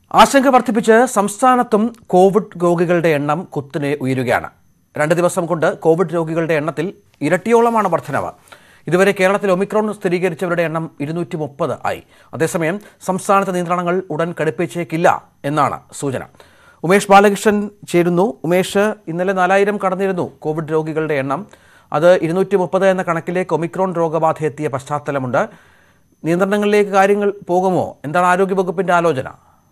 ആശങ്ക വർദ്ധിപ്പിച്ച് സംസ്ഥാനത്തും കോവിഡ് രോഗികളുടെ എണ്ണം കുത്തിനെ ഉയരുകയാണ് രണ്ട് ദിവസം കൊണ്ട് കോവിഡ് രോഗികളുടെ എണ്ണത്തിൽ ഇരട്ടിയോളമാണ് വർധനവ് ഇതുവരെ കേരളത്തിൽ ഒമിക്രോൺ സ്ഥിരീകരിച്ചവരുടെ എണ്ണം ഇരുന്നൂറ്റി മുപ്പത് ആയി അതേസമയം സംസ്ഥാനത്തെ നിയന്ത്രണങ്ങൾ ഉടൻ കടുപ്പിച്ചേക്കില്ല എന്നാണ് സൂചന ഉമേഷ് ബാലകൃഷ്ണൻ ചേരുന്നു ഉമേഷ് ഇന്നലെ നാലായിരം കടന്നിരുന്നു കോവിഡ് രോഗികളുടെ എണ്ണം അത് ഇരുന്നൂറ്റി മുപ്പത് എന്ന കണക്കിലേക്ക് ഒമിക്രോൺ രോഗബാധ എത്തിയ പശ്ചാത്തലമുണ്ട് നിയന്ത്രണങ്ങളിലേക്ക് കാര്യങ്ങൾ പോകുമോ എന്താണ് ആരോഗ്യവകുപ്പിന്റെ ആലോചന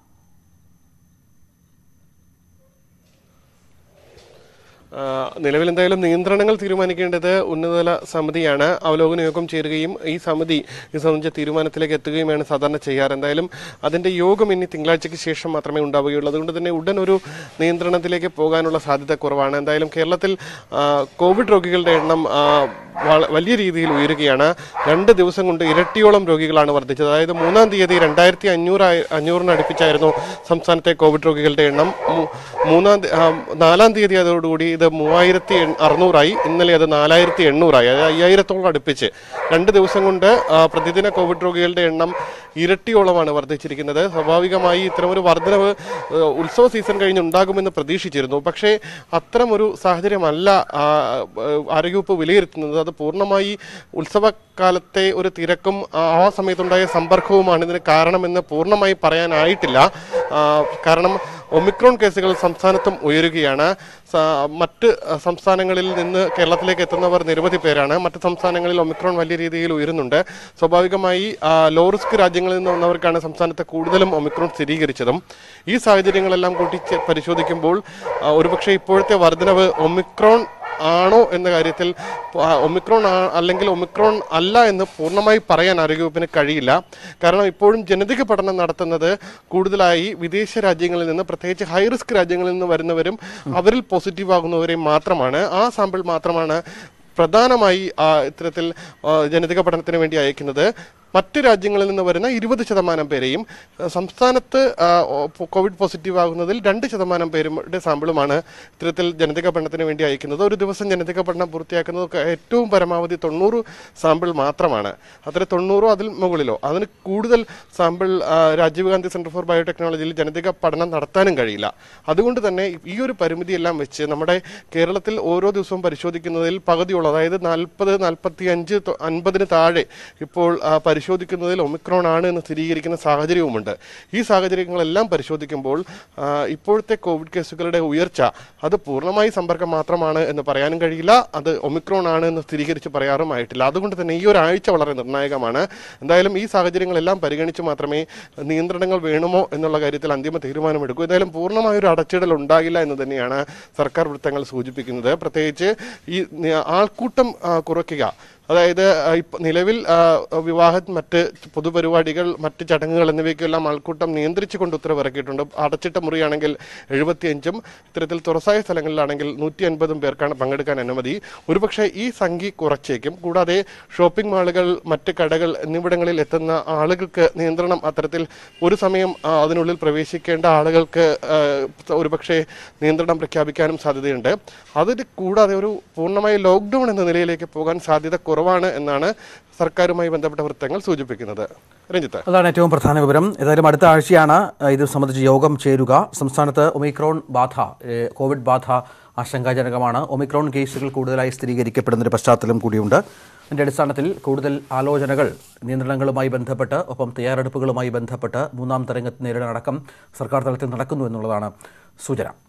ആ, നിലവിൽ എന്തായാലും നിയന്ത്രണങ്ങൾ തീരുമാനിക്കേണ്ടത് ഉന്നതതല സമിതിയാണ് അവലോകന യോഗം ചേരുകയും ഈ സമിതി ഇത് സംബന്ധിച്ച തീരുമാനത്തിലേക്ക് എത്തുകയുമാണ് സാധാരണ ചെയ്യാറ് എന്തായാലും അതിന്റെ യോഗം ഇനി തിങ്കളാഴ്ചയ്ക്ക് ശേഷം മാത്രമേ ഉണ്ടാവുകയുള്ളൂ അതുകൊണ്ട് തന്നെ ഉടൻ ഒരു നിയന്ത്രണത്തിലേക്ക് പോകാനുള്ള സാധ്യത കുറവാണ് എന്തായാലും കേരളത്തിൽ ആ, കോവിഡ് രോഗികളുടെ എണ്ണം ആ, വള- വലിയ രീതിയിൽ ഉയരുകയാണ് രണ്ട് ദിവസം കൊണ്ട് ഇരട്ടിയോളം രോഗികളാണ് വർദ്ധിച്ചത് അതായത് മൂന്നാം തീയതി രണ്ടായിരത്തി അഞ്ഞൂറ് അഞ്ഞൂറിന് അടുപ്പിച്ചായിരുന്നു സംസ്ഥാനത്തെ കോവിഡ് രോഗികളുടെ എണ്ണം മൂ- മൂന്നാം തീ- ആ, നാലാം തീയതി അതോടുകൂടി ഇത് മൂവായിരത്തി എൺ- അറുന്നൂറായി ഇന്നലെ അത് നാലായിരത്തി എണ്ണൂറായി അതായത് അയ്യായിരത്തോളം അടുപ്പിച്ച് രണ്ട് ദിവസം കൊണ്ട് ആ, പ്രതിദിന കോവിഡ് രോഗികളുടെ എണ്ണം ഇരട്ടിയോളമാണ് വർദ്ധിച്ചിരിക്കുന്നത് സ്വാഭാവികമായി ഇത്തരമൊരു വർധനവ് ആ, ഉത്സവ സീസൺ കഴിഞ്ഞ് ഉണ്ടാകുമെന്ന് പ്രതീക്ഷിച്ചിരുന്നു പക്ഷേ അത്തരമൊരു സാഹചര്യമല്ല ആ, ആ, ആരോഗ്യവകുപ്പ് വിലയിരുത്തുന്നത് അത് പൂർണ്ണമായി ഉത്സവകാലത്തെ ഒരു തിരക്കും ആ ആ സമയത്തുണ്ടായ സമ്പർക്കവുമാണ് ഇതിന് കാരണമെന്ന് പൂർണ്ണമായി പറയാനായിട്ടില്ല ആ, കാരണം ഒമിക്രോൺ കേസുകൾ സംസ്ഥാനത്തും ഉയരുകയാണ് സ- മറ്റ് സംസ്ഥാനങ്ങളിൽ നിന്ന് കേരളത്തിലേക്ക് എത്തുന്നവർ നിരവധി പേരാണ് മറ്റ് സംസ്ഥാനങ്ങളിൽ ഒമിക്രോൺ വലിയ രീതിയിൽ ഉയരുന്നുണ്ട് സ്വാഭാവികമായി ആ, ലോ റിസ്ക് രാജ്യങ്ങളിൽ നിന്ന് വന്നവർക്കാണ് സംസ്ഥാനത്ത് കൂടുതലും ഒമിക്രോൺ സ്ഥിരീകരിച്ചതും ഈ സാഹചര്യങ്ങളെല്ലാം കൂട്ടി ചെ- പരിശോധിക്കുമ്പോൾ ആ, ഒരുപക്ഷെ ഇപ്പോഴത്തെ വർധനവ് ഒമിക്രോൺ ആണോ എന്ന കാര്യത്തിൽ ആ, ഒമിക്രോൺ ആ- അല്ലെങ്കിൽ ഒമിക്രോൺ അല്ല എന്ന് പൂർണ്ണമായി പറയാൻ ആരോഗ്യവകുപ്പിന് കഴിയില്ല കാരണം ഇപ്പോഴും ജനിതക പഠനം നടത്തുന്നത് കൂടുതലായി വിദേശ രാജ്യങ്ങളിൽ നിന്ന് പ്രത്യേകിച്ച് ഹൈ റിസ്ക് രാജ്യങ്ങളിൽ നിന്ന് വരുന്നവരും അവരിൽ പോസിറ്റീവ് ആകുന്നവരെയും മാത്രമാണ് ആ സാമ്പിൾ മാത്രമാണ് പ്രധാനമായി ആ, ഇത്തരത്തിൽ ആ, ജനിതക പഠനത്തിന് വേണ്ടി അയക്കുന്നത് മറ്റ് രാജ്യങ്ങളിൽ നിന്ന് വരുന്ന ഇരുപത് ശതമാനം പേരെയും ആ, സംസ്ഥാനത്ത് ആ, ഓ- കോവിഡ് പോസിറ്റീവ് ആകുന്നതിൽ രണ്ട് ശതമാനം പേരുടെ സാമ്പിളുമാണ് ഇത്തരത്തിൽ ജനിതക പഠനത്തിന് വേണ്ടി അയക്കുന്നത് ഒരു ദിവസം ജനിതക പഠനം പൂർത്തിയാക്കുന്നത് ക- ഏറ്റവും പരമാവധി തൊണ്ണൂറ് സാമ്പിൾ മാത്രമാണ് അത്ര തൊണ്ണൂറോ അതിൽ മുകളിലോ അതിന് കൂടുതൽ സാമ്പിൾ ആ, രാജീവ് ഗാന്ധി സെന്റർ ഫോർ ബയോടെക്നോളജിയിൽ ജനിതക പഠനം നടത്താനും കഴിയില്ല അതുകൊണ്ട് തന്നെ ഈ ഒരു പരിമിതിയെല്ലാം വെച്ച് നമ്മുടെ കേരളത്തിൽ ഓരോ ദിവസവും പരിശോധിക്കുന്നതിൽ പകുതിയോളം അതായത് നാൽപ്പത് നാൽപ്പത്തി അഞ്ച് അൻപതിന് താഴെ ഇപ്പോൾ ആ, പരിശോധിക്കുന്നതിൽ ഒമിക്രോൺ ആണ് എന്ന് സ്ഥിരീകരിക്കുന്ന സാഹചര്യവുമുണ്ട് ഈ സാഹചര്യങ്ങളെല്ലാം പരിശോധിക്കുമ്പോൾ ആ, ഇപ്പോഴത്തെ കോവിഡ് കേസുകളുടെ ഉയർച്ച അത് പൂർണ്ണമായി സമ്പർക്കം മാത്രമാണ് എന്ന് പറയാനും കഴിയില്ല അത് ഒമിക്രോൺ ആണ് എന്ന് സ്ഥിരീകരിച്ച് പറയാറുമായിട്ടില്ല അതുകൊണ്ട് തന്നെ ഈ ഒരാഴ്ച വളരെ നിർണായകമാണ് എന്തായാലും ഈ സാഹചര്യങ്ങളെല്ലാം പരിഗണിച്ച് മാത്രമേ നിയന്ത്രണങ്ങൾ വേണമോ എന്നുള്ള കാര്യത്തിൽ അന്തിമ തീരുമാനമെടുക്കൂ എന്തായാലും പൂർണ്ണമായ ഒരു അടച്ചിടൽ ഉണ്ടാകില്ല എന്ന് തന്നെയാണ് സർക്കാർ വൃത്തങ്ങൾ സൂചിപ്പിക്കുന്നത് പ്രത്യേകിച്ച് ഈ നി- ആൾക്കൂട്ടം ആ, കുറയ്ക്കുക അതായത് ആ, ഇപ്പ നിലവിൽ ആ, വിവാഹം മറ്റ് പൊതുപരിപാടികൾ മറ്റ് ചടങ്ങുകൾ എന്നിവയ്ക്കെല്ലാം ആൾക്കൂട്ടം നിയന്ത്രിച്ചുകൊണ്ട് ഉത്തരവിറക്കിയിട്ടുണ്ട് അടച്ചിട്ട മുറിയാണെങ്കിൽ എഴുപത്തിയഞ്ചും ഇത്തരത്തിൽ തുറസായ സ്ഥലങ്ങളിലാണെങ്കിൽ നൂറ്റി അൻപതും പേർക്കാണ് പങ്കെടുക്കാൻ അനുമതി ഒരുപക്ഷെ ഈ സംഖ്യ കുറച്ചേക്കും കൂടാതെ ഷോപ്പിംഗ് മാളുകൾ മറ്റ് കടകൾ എന്നിവിടങ്ങളിൽ എത്തുന്ന ആളുകൾക്ക് നിയന്ത്രണം അത്തരത്തിൽ ഒരു സമയം ആ, അതിനുള്ളിൽ പ്രവേശിക്കേണ്ട ആളുകൾക്ക് ആ, ഒരുപക്ഷെ നിയന്ത്രണം പ്രഖ്യാപിക്കാനും സാധ്യതയുണ്ട് അതിന് കൂടാതെ ഒരു പൂർണ്ണമായ ലോക്ക്ഡൌൺ എന്ന നിലയിലേക്ക് പോകാൻ സാധ്യത കുറവാണ് എന്നാണ് സർക്കാരുമായി ബന്ധപ്പെട്ട വൃത്തങ്ങൾ സൂചിപ്പിക്കുന്നത് രഞ്ജിത്ത് അതാണ് ഏറ്റവും പ്രധാന വിവരം ഏതായാലും അടുത്ത ആഴ്ചയാണ് ഏഹ്, ഇത് സംബന്ധിച്ച് യോഗം ചേരുക സംസ്ഥാനത്ത് ഒമിക്രോൺ ബാധ ഏഹ്, കോവിഡ് ബാധ ആശങ്കാജനകമാണ് ഒമിക്രോൺ കേസുകൾ കൂടുതലായി സ്ഥിരീകരിക്കപ്പെടുന്നൊരു പശ്ചാത്തലം കൂടിയുണ്ട് അതിൻ്റെ അടിസ്ഥാനത്തിൽ കൂടുതൽ ആലോചനകൾ നിയന്ത്രണങ്ങളുമായി ബന്ധപ്പെട്ട് ഒപ്പം തയ്യാറെടുപ്പുകളുമായി ബന്ധപ്പെട്ട് മൂന്നാം തരംഗത്തെ നേരിടാനടക്കം സർക്കാർ തലത്തിൽ നടക്കുന്നു എന്നുള്ളതാണ് സൂചന